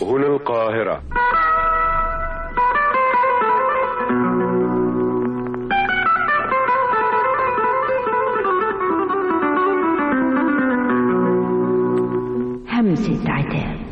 هنا القاهرة همسة عتاب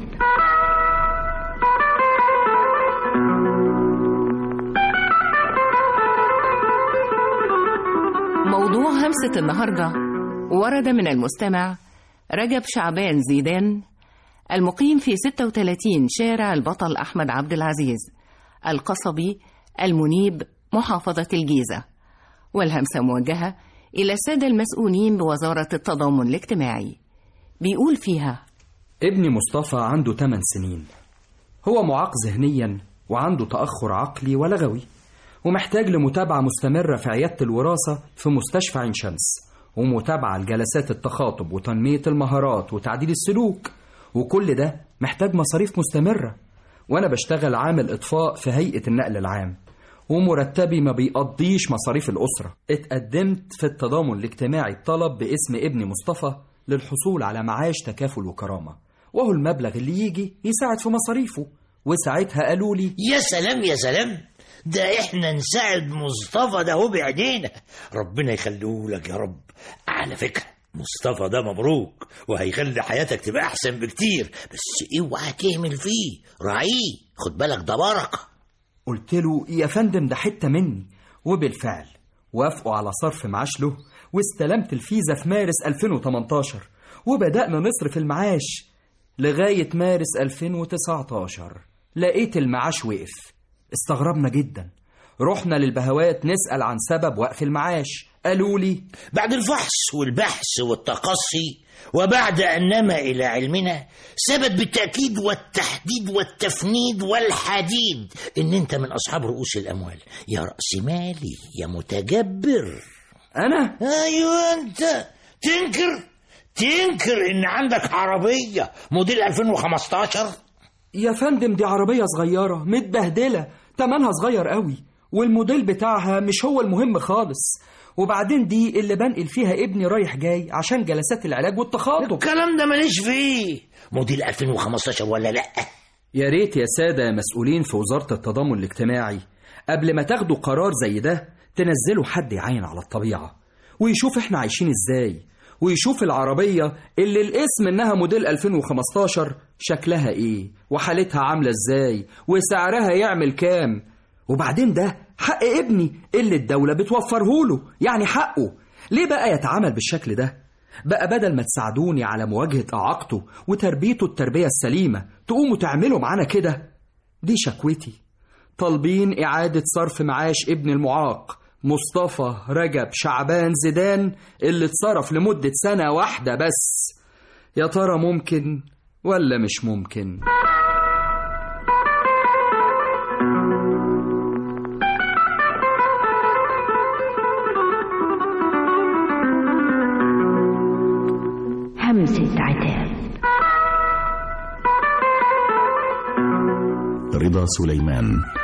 موضوع همسة النهاردة ورد من المستمع رجب شعبان زيدان المقيم في 36 شارع البطل أحمد عبد العزيز القصبي المنيب محافظة الجيزة والهمسة موجهة إلى السادة المسؤولين بوزارة التضامن الاجتماعي بيقول فيها ابني مصطفى عنده 8 سنين هو معاق ذهنيا وعنده تأخر عقلي ولغوي ومحتاج لمتابعة مستمرة في عيادة الوراثة في مستشفى عين شمس ومتابعة لجلسات التخاطب وتنمية المهارات وتعديل السلوك وكل ده محتاج مصاريف مستمرة وأنا بشتغل عامل إطفاء في هيئة النقل العام ومرتبي ما بيقضيش مصاريف الأسرة اتقدمت في التضامن الاجتماعي الطلب باسم ابني مصطفى للحصول على معاش تكافل وكرامة وهو المبلغ اللي يجي يساعد في مصاريفه وساعتها قالوا لي يا سلام يا سلام ده احنا نساعد مصطفى ده هو بعينينا ربنا يخليه لك يا رب على فكرة مصطفى ده مبروك وهيخلي حياتك تبقى احسن بكتير بس اوعى تهمل فيه راعيه خد بالك ده بركة قلت له يا فندم ده حتة مني وبالفعل وافقوا على صرف معاش له واستلمت الفيزا في مارس 2018 وبدأنا نصرف المعاش لغاية مارس 2019 لقيت المعاش وقف استغربنا جدا رحنا للبهوات نسأل عن سبب وقف المعاش قالوا لي بعد الفحص والبحث والتقصي وبعد أن نما إلى علمنا ثبت بالتأكيد والتحديد والتفنيد والحديد إن أنت من أصحاب رؤوس الأموال يا رأس مالي يا متجبر أنا أيوة أنت تنكر تنكر إن عندك عربية موديل 2015 يا فندم دي عربية صغيرة متبهدلة تمنها صغير قوي والموديل بتاعها مش هو المهم خالص وبعدين دي اللي بنقل فيها ابني رايح جاي عشان جلسات العلاج والتخاطب الكلام ده ماليش فيه موديل 2015 ولا لأ يا ريت يا سادة مسؤولين في وزارة التضامن الاجتماعي قبل ما تاخدوا قرار زي ده تنزلوا حد يعين على الطبيعة ويشوف احنا عايشين ازاي ويشوف العربية اللي الاسم انها موديل 2015 شكلها ايه وحالتها عاملة ازاي وسعرها يعمل كام وبعدين ده حق ابني اللي الدولة بتوفره له يعني حقه ليه بقى يتعامل بالشكل ده بقى بدل ما تساعدوني على مواجهة إعاقته وتربيته التربية السليمة تقوموا تعملوا معانا كده دي شكوتي طالبين إعادة صرف معاش ابن المعاق مصطفى رجب شعبان زيدان اللي اتصرف لمدة سنة واحدة بس يا ترى ممكن ولا مش ممكن همسة عتاب رضا سليمان